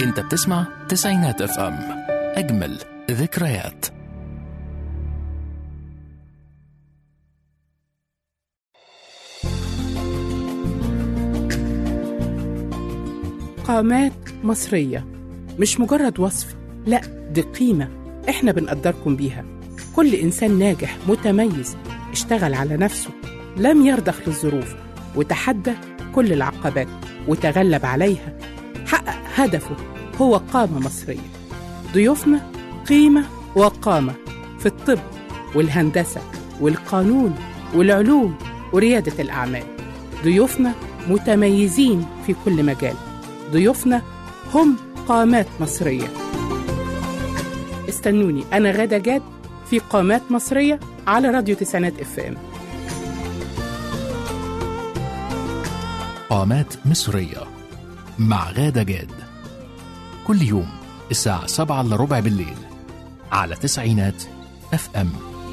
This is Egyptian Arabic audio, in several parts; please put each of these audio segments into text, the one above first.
انت بتسمع تسعينات اف ام اجمل ذكريات قامات مصرية مش مجرد وصف لا دي قيمة احنا بنقدركم بيها كل إنسان ناجح متميز اشتغل على نفسه لم يرضخ للظروف وتحدى كل العقبات وتغلب عليها حقق هدفه هو قامة مصرية ضيوفنا قيمة وقامة في الطب والهندسة والقانون والعلوم وريادة الأعمال ضيوفنا متميزين في كل مجال ضيوفنا هم قامات مصرية استنوني أنا غادة جاد في قامات مصرية على راديو تسعينات اف ام قامات مصرية مع غادة جاد كل يوم الساعة سبعة إلا ربع بالليل على تسعينات اف ام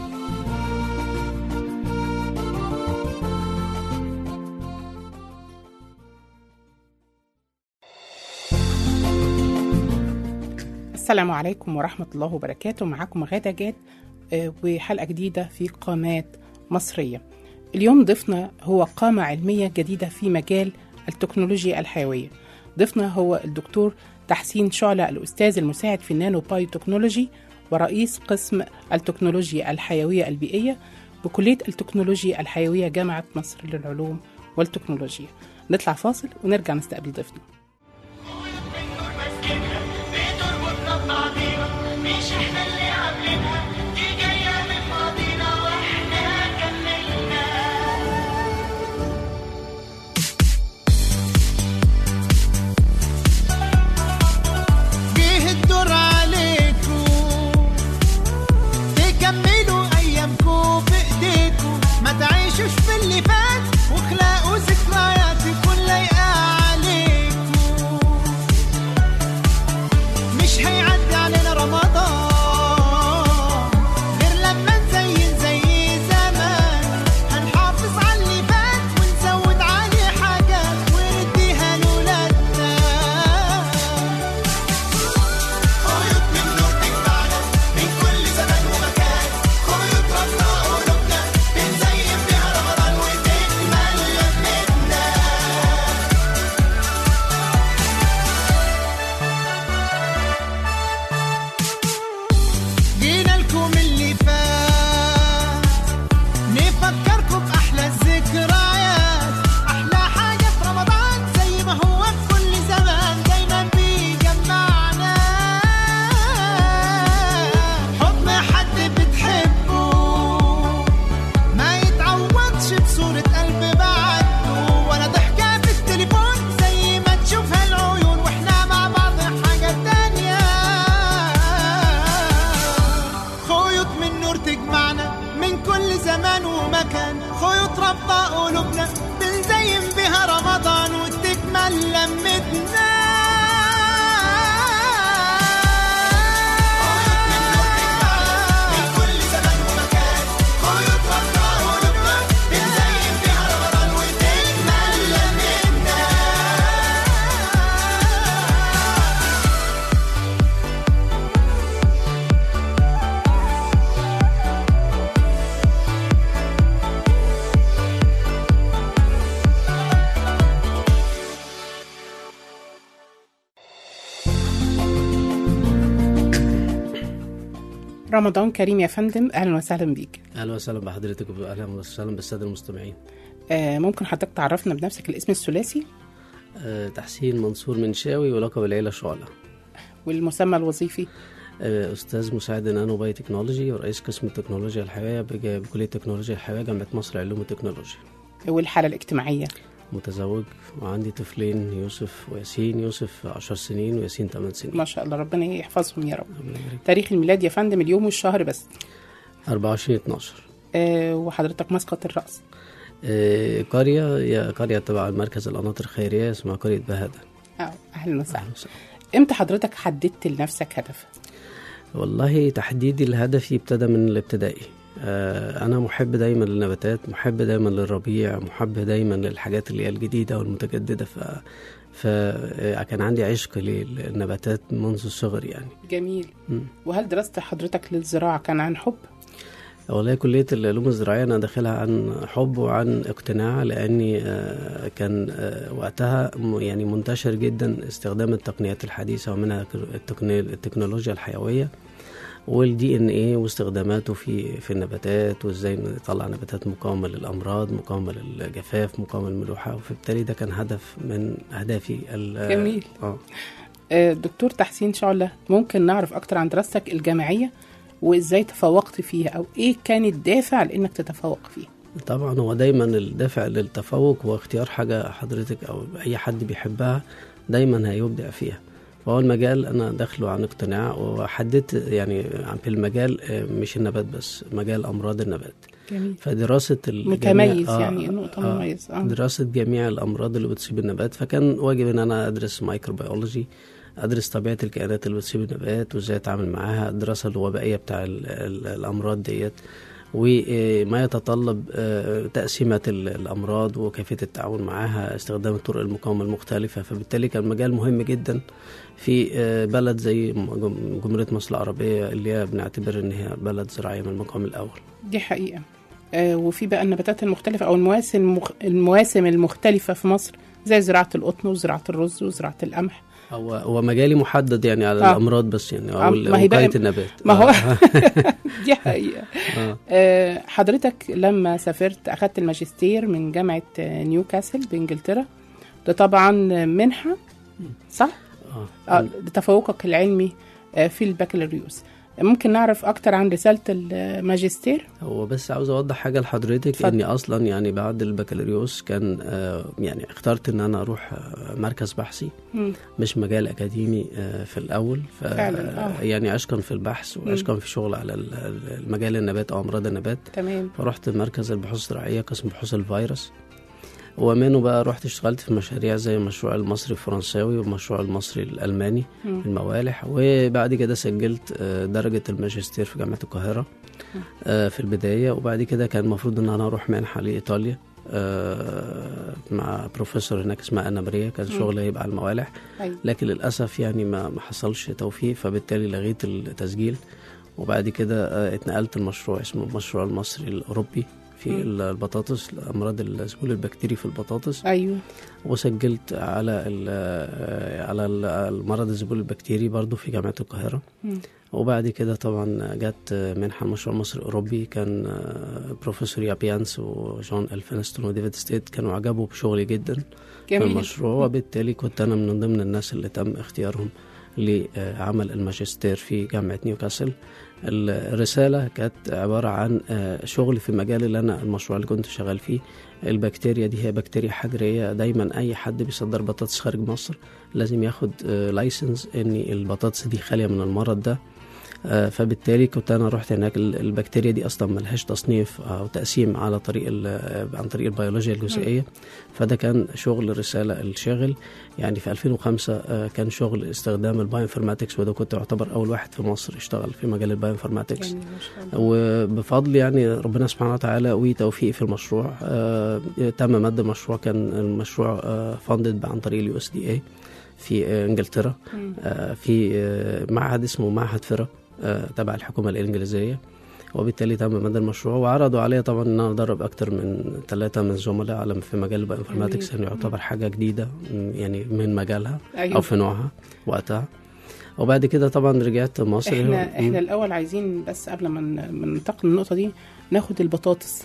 السلام عليكم ورحمة الله وبركاته معاكم غادة جاد آه، وحلقة جديدة في قامات مصرية اليوم ضيفنا هو قامة علمية جديدة في مجال التكنولوجيا الحيوية ضيفنا هو الدكتور تحسين شعلة الأستاذ المساعد في النانو باي تكنولوجي ورئيس قسم التكنولوجيا الحيوية البيئية بكلية التكنولوجيا الحيوية جامعة مصر للعلوم والتكنولوجيا نطلع فاصل ونرجع نستقبل ضيفنا بتربطنا ببعضينا مش احنا اللي عاملينها دي جاية من ماضينا واحنا كملنا جه الدور عليكم تكملوا ايامكم بايديكم ما تعيشوش في اللي فات واخلقوا ذكريات تكون لايقه عليكم مش هيعدي علينا رمضان غير لما نزين زي زمان هنحافظ على اللي فات ونزود عليه حاجات ونديها لولادنا خيوط من نور تجمعنا من كل زمان ومكان خيوط ربنا قلوبنا بنزين بيها رمضان وتكمل لمتنا جينا لكم اللي فات نفكركم بأحلى الذكريات أحلى حاجة في رمضان زي ما هو في كل زمان دايما بيجمعنا حضن حد بتحبه ما يتعوضش بصورة قلب بعده ولا ضحكة في التليفون زي ما تشوفها العيون واحنا مع بعض حاجة تانية خيوط من نور تجمعنا من كل زمان ومكان خيوط ربطة قلوبنا بنزين بها رمضان وتكمل لمتنا من كل زمان ومكان خيوط ربطة قلوبنا بنزين بها رمضان وتكمل لمتنا رمضان كريم يا فندم أهلا وسهلا بيك اهلا وسهلا بحضرتك واهلا وسهلا بالساده المستمعين آه، ممكن حضرتك تعرفنا بنفسك الاسم الثلاثي أه تحسين منصور منشاوي ولقب العيله شعله والمسمى الوظيفي أه استاذ مساعد نانو باي تكنولوجي ورئيس قسم التكنولوجيا الحيويه بج- بكليه التكنولوجيا الحيويه جامعه مصر للعلوم والتكنولوجيا والحالة الاجتماعية متزوج وعندي طفلين يوسف وياسين يوسف 10 سنين وياسين 8 سنين ما شاء الله ربنا يحفظهم يا رب ربنا يبارك. تاريخ الميلاد يا فندم اليوم والشهر بس 24 12 آه، وحضرتك مسقط الرأس أه قريه هي قريه تبع المركز القناطر الخيريه اسمها قريه بهاده آه، أهلا وسهلا أهلا وسهلا. امتى حضرتك حددت لنفسك هدف والله تحديدي الهدف ابتدى من الابتدائي آه، انا محب دايما للنباتات محب دايما للربيع محب دايما للحاجات اللي هي الجديده والمتجدده ف فكان عندي عشق للنباتات منذ الصغر يعني جميل مم. وهل درست حضرتك للزراعة كان عن حب؟ والله كلية العلوم الزراعية أنا داخلها عن حب وعن اقتناع لأني آه، كان آه، وقتها م- يعني منتشر جدا استخدام التقنيات الحديثة ومنها التقني- التكنولوجيا الحيوية والدي ان ايه واستخداماته في في النباتات وازاي نطلع نباتات مقاومه للامراض مقاومه للجفاف مقاومه للملوحه وبالتالي ده كان هدف من اهدافي ال- جميل. اه آه، دكتور تحسين شعلة ممكن نعرف أكتر عن دراستك الجامعية وإزاي تفوقت فيها أو إيه كان الدافع لإنك تتفوق فيها؟ طبعا هو دايما الدافع للتفوق هو اختيار حاجة حضرتك أو أي حد بيحبها دايما هيبدع فيها فهو المجال أنا داخله عن اقتناع وحددت يعني في المجال آه، مش النبات بس مجال أمراض النبات جميل فدراسة الجميع- متميز آه، يعني نقطة آه، مميزة آه. دراسة جميع الأمراض اللي بتصيب النبات فكان واجب إن أنا أدرس مايكروبيولوجي أدرس طبيعة الكائنات اللي بتصيب النبات وإزاي أتعامل معاها الدراسة الوبائية بتاع ال- ال- الأمراض ديت وما يتطلب آه، تقسيمة ال- الأمراض وكيفية التعامل معها استخدام الطرق المقاومة المختلفة فبالتالي كان مجال مهم جدا في آه، بلد زي م- جمهورية مصر العربية اللي هي بنعتبر إن هي بلد زراعية من المقام الأول دي حقيقة آه، وفي بقى النباتات المختلفة أو المواسم المخ... المواسم المختلفة في مصر زي زراعة القطن وزراعة الرز وزراعة القمح هو هو مجالي محدد يعني على آه. الامراض بس يعني آه، او ما هي بقى- وقايه النبات ما هو آه. دي حقيقة آه. آه، حضرتك لما سافرت أخدت الماجستير من جامعة آه، نيوكاسل بإنجلترا ده طبعا منحة صح؟ آه. آه، لتفوقك العلمي آه، في البكالوريوس ممكن نعرف أكتر عن رسالة الماجستير؟ هو بس عاوز اوضح حاجه لحضرتك اتفضل. اني اصلا يعني بعد البكالوريوس كان آه يعني اخترت ان انا اروح آه مركز بحثي مم. مش مجال اكاديمي آه في الاول ف فعلاً، آه. يعني عشقا في البحث وعشقا في شغل على ال- ال- المجال النبات او امراض النبات تمام فرحت مركز البحوث الزراعيه قسم بحوث الفيروس ومنه بقى رحت اشتغلت في مشاريع زي المشروع المصري الفرنساوي والمشروع المصري الالماني مم. الموالح وبعد كده سجلت آه، درجة الماجستير في جامعة القاهرة آه، في البداية وبعد كده كان المفروض ان انا اروح منحة لإيطاليا آه، مع بروفيسور هناك اسمها أنا ماريا كان شغل هيبقى على الموالح أيوة. لكن للأسف يعني ما ما حصلش توفيق فبالتالي لغيت التسجيل وبعد كده آه، اتنقلت المشروع اسمه المشروع المصري الأوروبي في مم. البطاطس أمراض الزبول البكتيري في البطاطس أيوه وسجلت على ال- على ال- المرض الزبول البكتيري برضو في جامعة القاهرة مم. وبعد كده طبعا جت منحة المشروع المصري الأوروبي كان بروفيسور يابيانس وجون ألفينستون وديفيد ستيت كانوا عجبوا بشغلي جدا في جميل المشروع وبالتالي كنت أنا من ضمن الناس اللي تم اختيارهم لعمل الماجستير في جامعة نيوكاسل الرسالة كانت عبارة عن آه، شغل في المجال اللي أنا المشروع اللي كنت شغال فيه البكتيريا دي هي بكتيريا حجرية دايما أي حد بيصدر بطاطس خارج مصر لازم ياخد لايسنس إن البطاطس دي خالية من المرض ده آه، فبالتالي كنت انا رحت هناك ال- البكتيريا دي اصلا ملهاش تصنيف او تقسيم على طريق ال- عن طريق البيولوجيا الجزيئيه فده كان شغل الرساله الشاغل يعني في 2005 آه، كان شغل استخدام البايوانفورماتكس وده كنت اعتبر اول واحد في مصر اشتغل في مجال البايوانفورماتكس جميل ما شاء الله وبفضل يعني ربنا سبحانه وتعالى وتوفيقي في المشروع آه، تم مد المشروع كان المشروع فاندد عن طريق اليو اس دي اي في آه، انجلترا مم. آه، في آه، معهد اسمه معهد فرا آه، تبع الحكومة الإنجليزية وبالتالي تم مد المشروع وعرضوا عليا طبعا ان انا ادرب اكتر من ثلاثه من زملاء على في مجال البايوانفورماتكس جميل. يعني يعتبر حاجه جديده م، يعني من مجالها او أيوه في نوعها وقتها وبعد كده طبعا رجعت مصر احنا م. احنا الاول عايزين بس قبل ما ن- ما ننتقل للنقطه دي ناخد البطاطس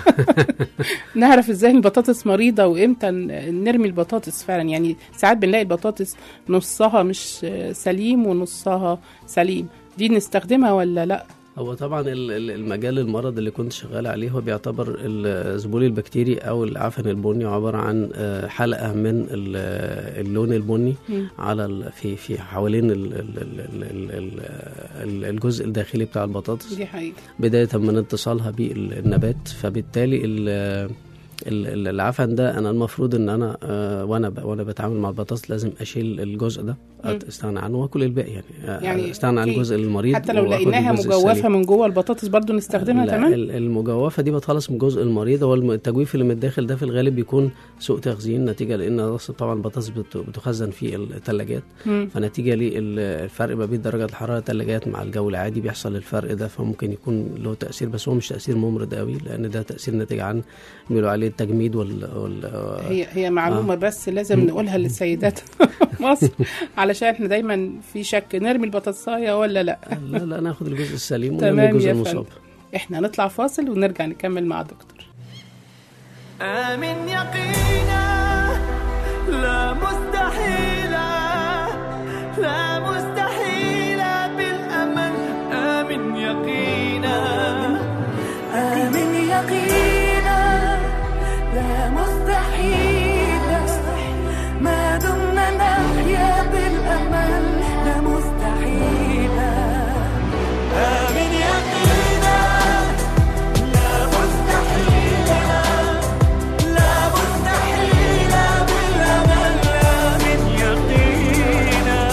نعرف ازاي البطاطس مريضه وامتى ن- نرمي البطاطس فعلا يعني ساعات بنلاقي البطاطس نصها مش سليم ونصها سليم دي نستخدمها ولا لا هو طبعا ال- ال- المجال المرض اللي كنت شغال عليه هو بيعتبر الزبول البكتيري او العفن البني عباره عن آه، حلقه من ال- اللون البني مم. على ال- في في حوالين ال- ال- ال- ال- ال- ال- الجزء الداخلي بتاع البطاطس دي حقيقه بدايه من اتصالها بالنبات فبالتالي ال- ال- ال- العفن ده انا المفروض ان انا آه، وانا ب- وانا بتعامل مع البطاطس لازم اشيل الجزء ده مم. استغنى عنه واكل الباقي يعني, آه، يعني استغنى عن أوكي. الجزء المريض حتى لو وآخد لقيناها الجزء مجوفه السليم. من جوه البطاطس برضو نستخدمها لا، تمام ال- المجوفه دي بتخلص من الجزء المريض هو الم- التجويف اللي من الداخل ده في الغالب بيكون سوء تخزين نتيجه لان أصل طبعا البطاطس بت- بتخزن في الثلاجات مم. فنتيجه للفرق ما بين درجه الحراره الثلاجات مع الجو العادي بيحصل الفرق ده فممكن يكون له تاثير بس هو مش تاثير ممرض قوي لان ده تاثير ناتج عن بيقولوا عليه التجميد وال, وال... هي هي معلومه بس لازم نقولها للسيدات مصر علشان احنا دايما في شك نرمي البطاطسايه ولا لا لا لا ناخد الجزء السليم تمام ونرمي الجزء يا المصاب فندم. احنا نطلع فاصل ونرجع نكمل مع دكتور آمن يقينا لا مستحيلا لا مستحيلا بالأمل آمن يقينا آمن يقينا لا مستحيلا ما دمنا نحيا بالأمل لا مستحيلا آمن يقينا لا مستحيلا لا مستحيلا بالأمل آمن يقينا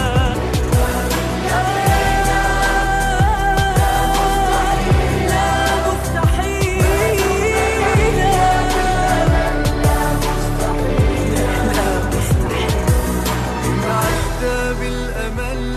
لا إن عشت بالأمل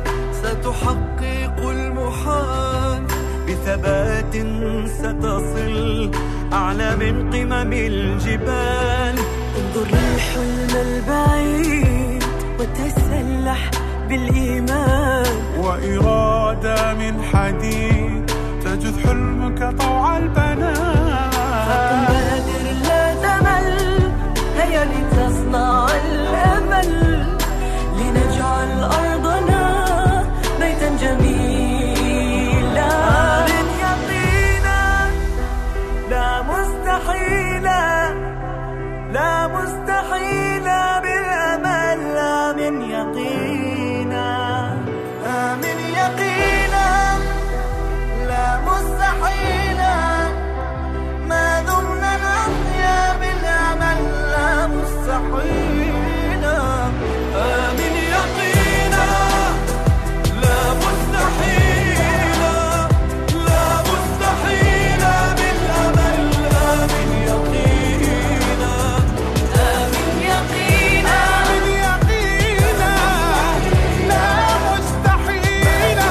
ستحقق المحال بثبات ستصل أعلى من قمم الجبال انظر للحلم البعيد وتسلح بالإيمان وإرادة من حديد تجد حلمك طوع البنان بادر لا تمل هيا لتصنع الأمل لنجعل أرضنا بيتا جميلا آمن يقينا لا مستحيلا لا مستحيلا بالأمل آمن يقينا آمن يقينا لا مستحيلا ما دمنا نحيا بالأمل لا مستحيلا آمن يقينا لا مستحيلا لا مستحيلا بالأمل آمن يقينا آمن يقينا آمن يقينا لا مستحيلا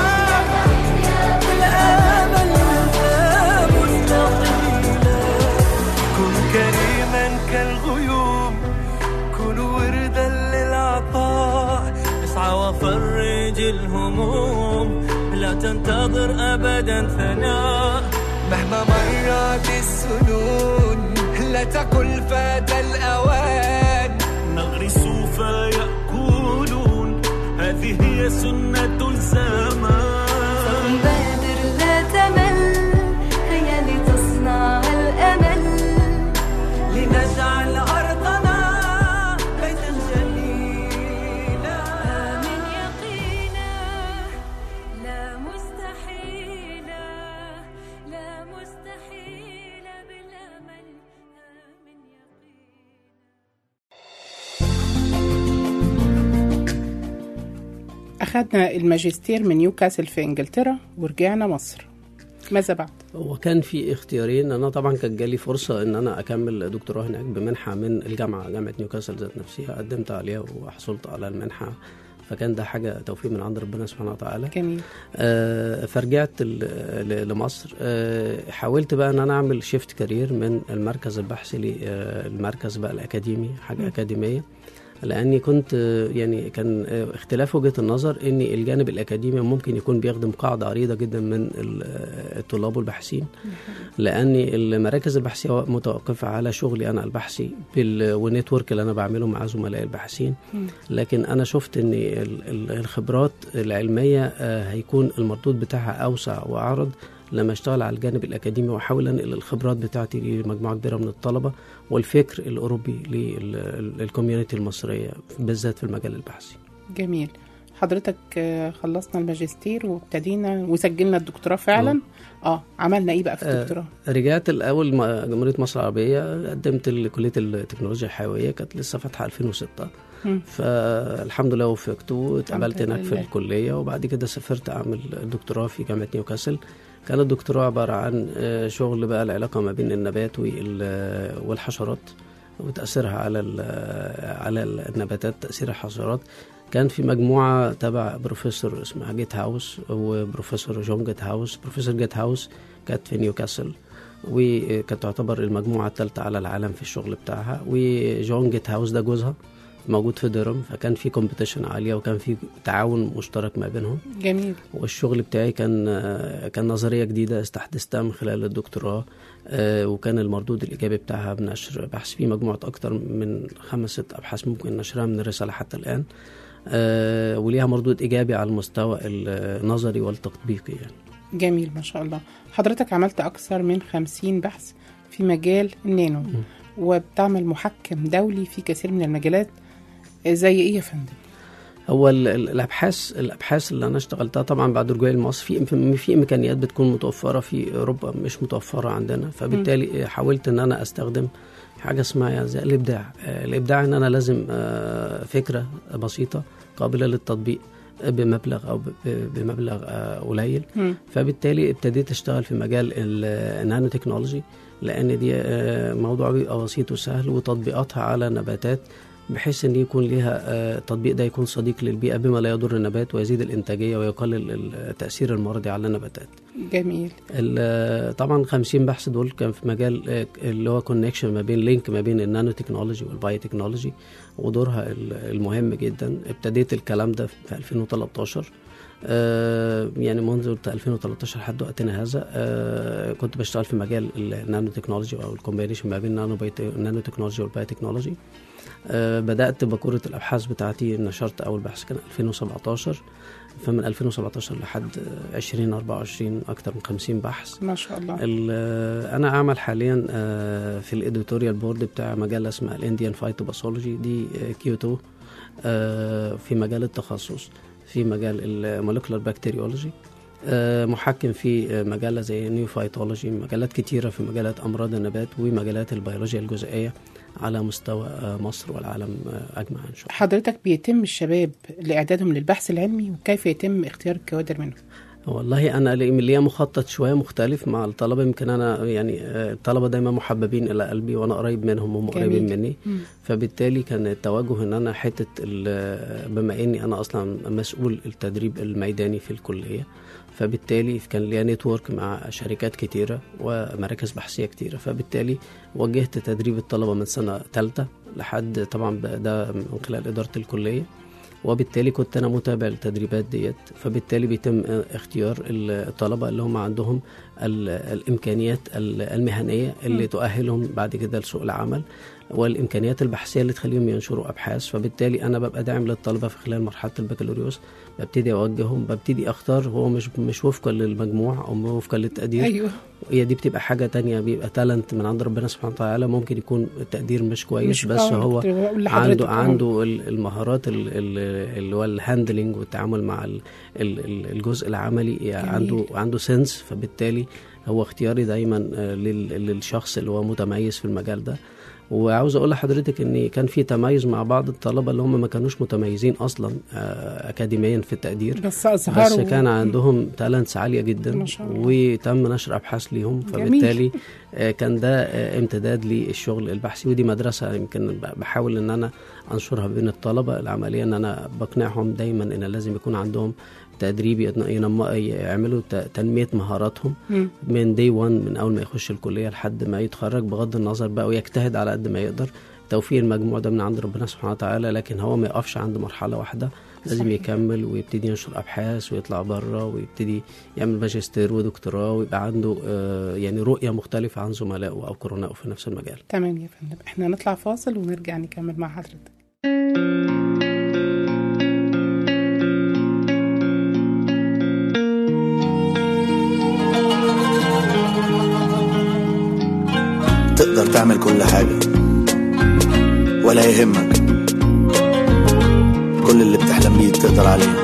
بالأمل لا مستحيلا كن كريما كالغيوم كن وردا للعطاء اسعى وفرج الهموم لا تنتظر ابدا ثناء مهما مرت السنون لا تقل فات الاوان نغرس فيأكلون هذه هي سنة الزمان بادر لا تمل هيا لتصنع الأمل لنجعل أرضنا بيتا جميلا آمن يقينا لا مستحيلا لا مستحيلا بالأمل آمن يقينا اخذنا الماجستير من نيوكاسل في انجلترا ورجعنا مصر ماذا بعد هو كان في اختيارين انا طبعا كان جالي فرصه ان انا اكمل دكتوراه هناك بمنحه من الجامعه جامعه نيوكاسل ذات نفسها قدمت عليها وحصلت على المنحه فكان ده حاجه توفيق من عند ربنا سبحانه وتعالى جميل آه، فرجعت ال- ل- لمصر آه، حاولت بقى ان انا اعمل شيفت كارير من المركز البحثي للمركز بقى الاكاديمي حاجه اكاديميه لاني كنت آه، يعني كان آه، اختلاف وجهه النظر ان الجانب الاكاديمي ممكن يكون بيخدم قاعده عريضه جدا من ال- آه، الطلاب والباحثين لان المراكز البحثيه متوقفه على شغلي انا البحثي بال- والنتورك اللي انا بعمله مع زملائي الباحثين لكن انا شفت ان ال- ال- الخبرات العلميه آه، هيكون المردود بتاعها اوسع واعرض لما اشتغل على الجانب الاكاديمي واحاول انقل الخبرات بتاعتي لمجموعه كبيره من الطلبه والفكر الاوروبي للكوميونتي المصريه بالذات في المجال البحثي جميل حضرتك آه، خلصنا الماجستير وابتدينا وسجلنا الدكتوراه فعلا اه عملنا ايه بقى في آه، الدكتوراه رجعت الاول م- جمهوريه مصر العربيه قدمت لكليه التكنولوجيا الحيويه كانت لسه فاتحه 2006 مم. فالحمد لله وفقت واتقبلت الحمد هناك في لله. الكليه وبعد كده سافرت اعمل دكتوراه في جامعه نيوكاسل كان الدكتوراه عباره عن آه، شغل بقى العلاقه ما بين النبات وال- والحشرات وتاثيرها على ال- على النباتات تاثير الحشرات كان في مجموعه تبع بروفيسور اسمها جيت هاوس وبروفيسور جون جيت هاوس بروفيسور جيت هاوس كانت في نيوكاسل وكانت تعتبر المجموعه الثالثه على العالم في الشغل بتاعها وجون جيت هاوس ده جوزها موجود في ديرم فكان في كومبيتيشن عاليه وكان في تعاون مشترك ما بينهم جميل والشغل بتاعي كان آه، كان نظريه جديده استحدثتها من خلال الدكتوراه آه، وكان المردود الايجابي بتاعها بنشر بحث في مجموعه اكتر من خمس ست ابحاث ممكن نشرها من الرساله حتى الان آه، وليها مردود ايجابي على المستوى النظري والتطبيقي يعني جميل ما شاء الله حضرتك عملت أكثر من خمسين بحث في مجال النانو وبتعمل محكم دولي في كثير من المجالات آه، زي ايه يا فندم؟ هو ال- ال- الابحاث الابحاث اللي انا اشتغلتها طبعا بعد رجوعي لمصر في في- في امكانيات بتكون متوفره في اوروبا مش متوفره عندنا فبالتالي حاولت ان انا استخدم حاجه اسمها يعني زي الابداع آه، الابداع ان انا لازم آه، فكره بسيطه قابله للتطبيق بمبلغ او ب- بمبلغ آه، قليل مم. فبالتالي ابتديت اشتغل في مجال ال- النانو تكنولوجي لان دي آه، موضوع بيبقى بسيط وسهل وتطبيقاتها على نباتات بحيث ان يكون ليها آه، التطبيق ده يكون صديق للبيئه بما لا يضر النبات ويزيد الانتاجيه ويقلل التاثير المرضي على النباتات. جميل ال- طبعا 50 بحث دول كان في مجال آه، اللي هو كونكشن ما بين لينك ما بين النانو تكنولوجي والبايو تكنولوجي ودورها ال- المهم جدا ابتديت الكلام ده في 2013 آه، يعني منذ 2013 لحد وقتنا هذا آه، كنت بشتغل في مجال النانو تكنولوجي او الكومبينيشن ما بين النانو بايو- النانو تكنولوجي والبايو تكنولوجي آه، بدات بكوره الابحاث بتاعتي نشرت اول بحث كان 2017 فمن 2017 لحد آه، 2024 اكتر من 50 بحث ما شاء الله ال- انا اعمل حاليا آه، في الاديتوريال بورد بتاع مجله اسمها الانديان فايتوباثولوجي دي آه، كيوتو آه، في مجال التخصص في مجال المولكولار بكتيريولوجي محكم في آه، مجله زي نيو فايتولوجي مجلات كتيره في مجالات امراض النبات ومجالات البيولوجيا الجزيئيه على مستوى آه، مصر والعالم آه، اجمع ان شاء الله حضرتك بيتم الشباب لإعدادهم للبحث العلمي وكيف يتم اختيار الكوادر منهم والله انا لي- ليا مخطط شويه مختلف مع الطلبه يمكن انا يعني آه، الطلبه دايما محببين الى قلبي وانا قريب منهم وهم جميل. قريبين مني مم. فبالتالي كان التوجه ان انا حته ال- بما اني انا اصلا مسؤول التدريب الميداني في الكليه فبالتالي كان ليا نتورك مع شركات كتيره ومراكز بحثيه كتيره فبالتالي وجهت تدريب الطلبه من سنه ثالثه لحد طبعا ده من خلال اداره الكليه وبالتالي كنت انا متابع للتدريبات ديت فبالتالي بيتم اختيار الطلبه اللي هم عندهم ال- الامكانيات ال- المهنيه اللي تؤهلهم بعد كده لسوق العمل والامكانيات البحثيه اللي تخليهم ينشروا ابحاث فبالتالي انا ببقى داعم للطلبه في خلال مرحله البكالوريوس ببتدي اوجههم ببتدي اختار هو مش مش وفقا للمجموع او وفقا للتقدير ايوه هي دي بتبقى حاجه تانية بيبقى تالنت من عند ربنا سبحانه وتعالى ممكن يكون التقدير مش كويس مش بس آه، هو كنت بقول لحضرتك، عنده آه. عنده ال- المهارات ال- ال- اللي هو الهاندلنج والتعامل مع ال- ال- ال- الجزء العملي يعني عنده عنده سنس فبالتالي هو اختياري دايما آه، لل- للشخص اللي هو متميز في المجال ده وعاوز اقول لحضرتك ان كان في تميز مع بعض الطلبه اللي هم ما كانوش متميزين اصلا آه، اكاديميا في التقدير بس اظهروا بس كان عندهم تالنتس عاليه جدا ما شاء الله. وتم نشر ابحاث ليهم جميل. فبالتالي آه، كان ده آه، امتداد للشغل البحثي ودي مدرسه يمكن ب- بحاول ان انا انشرها بين الطلبه العمليه ان انا بقنعهم دايما ان لازم يكون عندهم تدريب ين- ينم- يعملوا ت- تنميه مهاراتهم مم. من دي 1 من اول ما يخش الكليه لحد ما يتخرج بغض النظر بقى ويجتهد على قد ما يقدر توفيق المجموع ده من عند ربنا سبحانه وتعالى لكن هو ما يقفش عند مرحله واحده لازم صحيح. يكمل ويبتدي ينشر ابحاث ويطلع بره ويبتدي يعمل ماجستير ودكتوراه ويبقى عنده آه، يعني رؤيه مختلفه عن زملائه او قرنائه في نفس المجال تمام يا فندم احنا نطلع فاصل ونرجع نكمل مع حضرتك تقدر تعمل كل حاجة ولا يهمك كل اللي بتحلم بيه تقدر عليه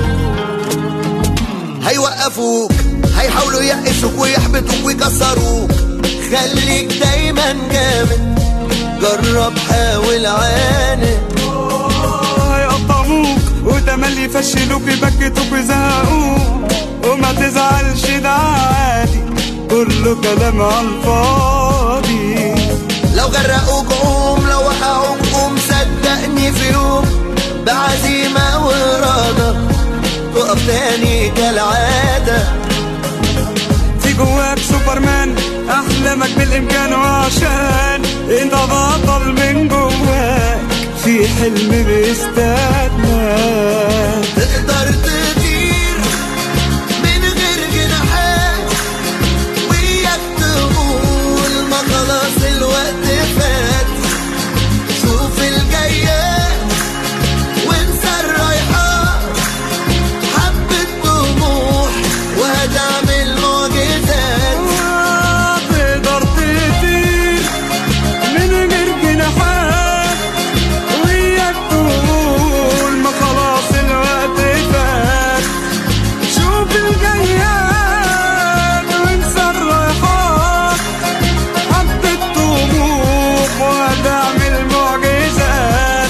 هيوقفوك هيحاولوا يقسوك ويحبطوك ويكسروك خليك دايما جامد جرب حاول عاند هيقطعوك وتملي يفشلوك يبكتوك ويزهقوك وما تزعلش ده عادي كله كلام على الفاضي لو غرقوك قوم لو وقعوك قوم صدقني في يوم بعزيمة وإرادة تقف تاني كالعادة في جواك سوبرمان احلامك بالامكان وعشان انت بطل من جواك في حلم بيستناك تقدر تطير من غير جناحات وياك تقول ما خلاص الوقت فات شوف الجايات وانسى الرايحات حبة طموح وهتعمل معجزات تقدر تطير من غير جناحات وياك تقول ما خلاص الوقت فات شوف الجياد وانسى الرايحات حبة طموح وهتعمل معجزات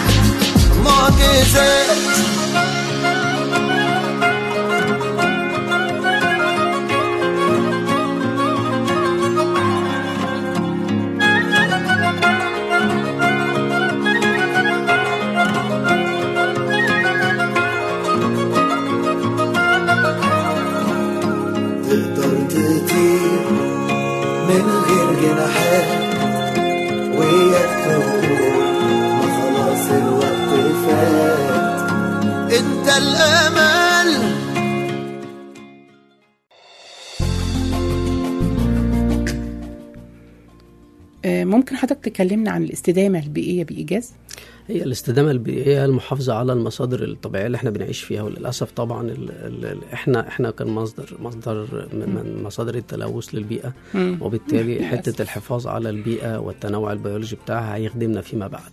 معجزات تقدر تطير من غير جناحات وياك تقول ما خلاص الوقت فات انت الامل آه، ممكن حضرتك تكلمنا عن الاستدامة البيئية بإيجاز؟ هي الاستدامة البيئية المحافظة على المصادر الطبيعية اللي احنا بنعيش فيها وللأسف طبعا ال ال احنا احنا كان مصدر مصدر من من مصادر التلوث للبيئة مم. وبالتالي للأسف. حتة الحفاظ على البيئة والتنوع البيولوجي بتاعها هيخدمنا فيما بعد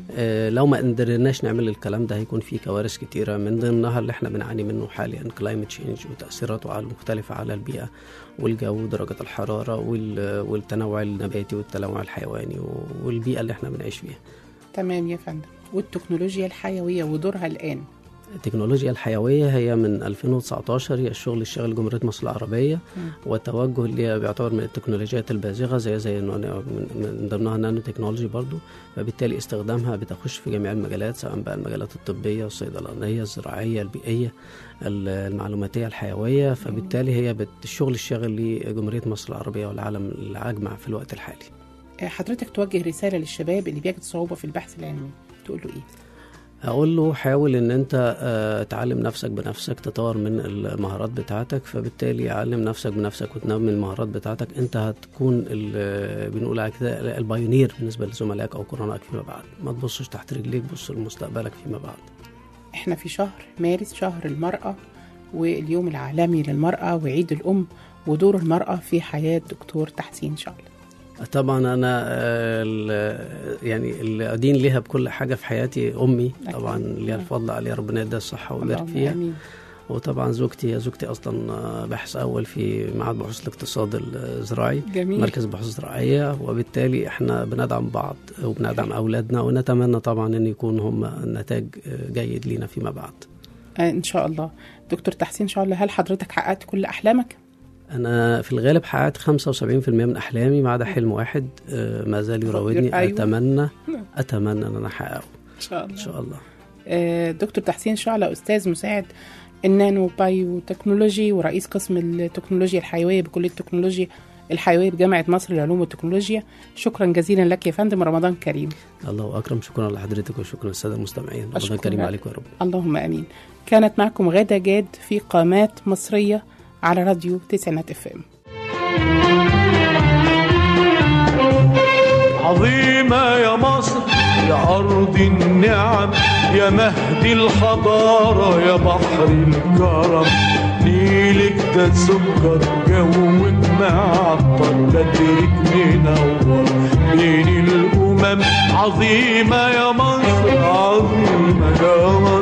اه لو ما قدرناش نعمل الكلام ده هيكون في كوارث كتيرة من ضمنها اللي احنا بنعاني منه حاليا كلايمت تشينج وتأثيراته على المختلفة على البيئة والجو ودرجة الحرارة وال- والتنوع النباتي والتنوع الحيواني والبيئة اللي احنا بنعيش فيها تمام يا فندم والتكنولوجيا الحيوية ودورها الآن التكنولوجيا الحيوية هي من 2019 هي الشغل الشاغل جمهورية مصر العربية والتوجه اللي بيعتبر من التكنولوجيات البازغة زي زي إنه من من ضمنها النانو تكنولوجي برضو فبالتالي استخدامها بتخش في جميع المجالات سواء بقى المجالات الطبية والصيدلانية الزراعية البيئية ال- المعلوماتية الحيوية فبالتالي هي بت- الشغل الشاغل لجمهورية مصر العربية والعالم الأجمع في الوقت الحالي آه، حضرتك توجه رسالة للشباب اللي بيجد صعوبة في البحث العلمي تقول له إيه؟ اقول له حاول ان انت آه، تعلم نفسك بنفسك تطور من المهارات بتاعتك فبالتالي علم نفسك بنفسك وتنمي المهارات بتاعتك انت هتكون ال- بنقول على كده البايونير بالنسبه لزملائك او قرنائك فيما بعد ما تبصش تحت رجليك بص لمستقبلك فيما بعد احنا في شهر مارس شهر المرأة واليوم العالمي للمرأة وعيد الأم ودور المرأة في حياة دكتور تحسين شعل طبعا انا آه، ال- يعني اللي ادين ليها بكل حاجه في حياتي امي أكيد. طبعا ليها الفضل عليها ربنا يديها الصحه ويبارك اللهم فيها آمين وطبعا زوجتي هي زوجتي اصلا آه، باحث اول في معهد بحوث الاقتصاد الزراعي جميل مركز بحوث زراعيه وبالتالي احنا بندعم بعض وبندعم اولادنا ونتمنى طبعا ان يكون هم نتاج آه، جيد لينا فيما بعد آه إن شاء الله دكتور تحسين شعل هل حضرتك حققت كل أحلامك؟ انا في الغالب حققت 75% من احلامي ما عدا حلم واحد آه، ما زال يراودني أيوة. اتمنى اتمنى ان انا احققه إن شاء ان شاء الله آه، دكتور تحسين شعلة أستاذ مساعد النانو بايو تكنولوجي ورئيس قسم التكنولوجيا الحيوية بكلية التكنولوجيا الحيوية بجامعة مصر للعلوم والتكنولوجيا شكرا جزيلا لك يا فندم رمضان كريم الله اكرم شكرا لحضرتك وشكرا للساده المستمعين رمضان أشكرك. كريم عليكم يا رب اللهم امين كانت معكم غادة جاد في قامات مصرية على راديو تسعينات اف ام عظيمة يا مصر يا أرض النعم يا مهد الحضارة يا بحر الكرم نيلك ده سكر جوك معطر بدرك منور بين الأمم عظيمة يا مصر عظيمة يا مصر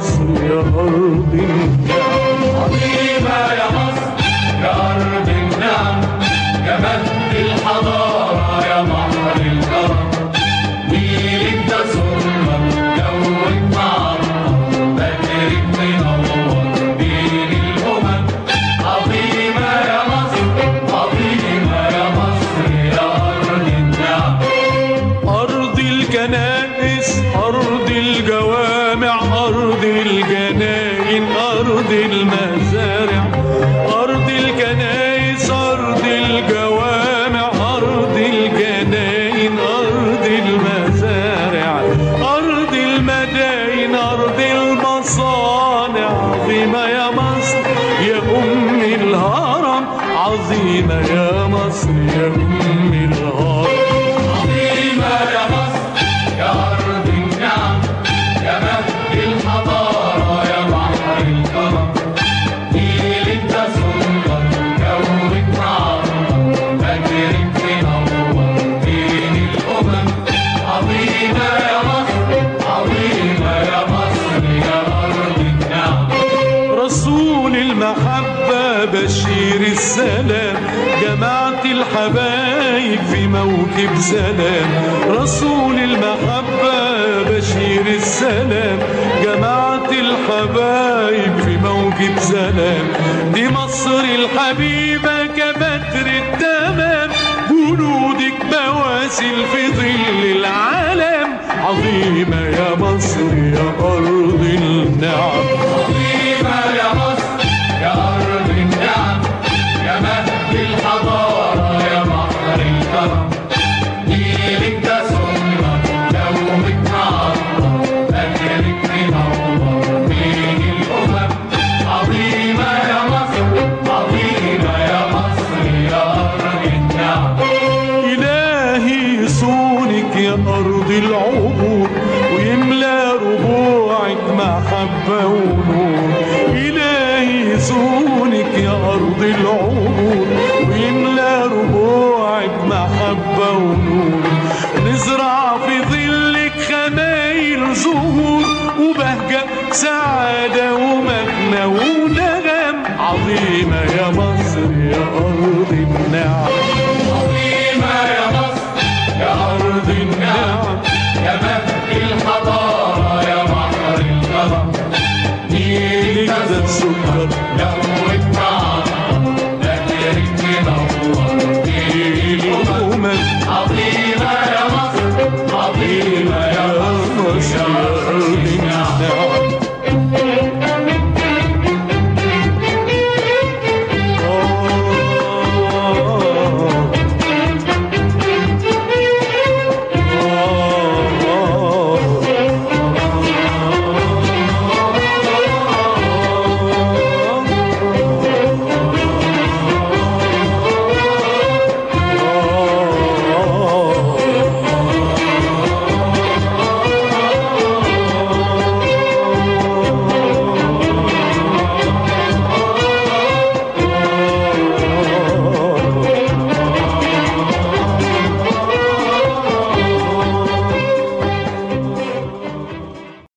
الجوامع أرض الجناين أرض المزارع أرض الكنايس أرض الجوامع أرض الجناين أرض المزارع أرض المداين أرض المصانع عظيمة يا مصر يا أم الهرم عظيمة يا مصر يا أم الهرم عظيمة يا مصر يا أرض النعم يا مهد الحضارة يا بحر الكرم نيلك ده سلطة جوك معمر فجرك تنور بين الأمم عظيمة يا مصر عظيمة يا مصر يا أرض النعم رسول المحبة بشير السلام جماعة الحبايب في موكب سلام رسول المحبة بشير السلام جماعة الحبايب في موكب سلام دي مصر الحبيبة كبدر التمام جنودك بواسل في ظل العالم عظيمة يا مصر يا أرض النعم عظيمة يا مصر يا أرض النعم يا مهد الحضارة يا بحر الكرم نيلك ده سنة جوك معطر فجرك منور بين الأمم عظيمة يا مصر عظيمة يا مصر يا أرض النعم إلهي صونك يا أرض العبور ويملى ربوعك محبة ونور إلهي صونك يا أرض العبور ويملى ربوعك محبة ونور نزرع في ظلك خمايل زهور وبهجة سعادة ومجنى ونغم عظيمة يا مصر يا أرض النعم عظيمة يا مصر يا أرض النعم يا مهد الحضارة يا بحر الكرم نيلك ده السكر يا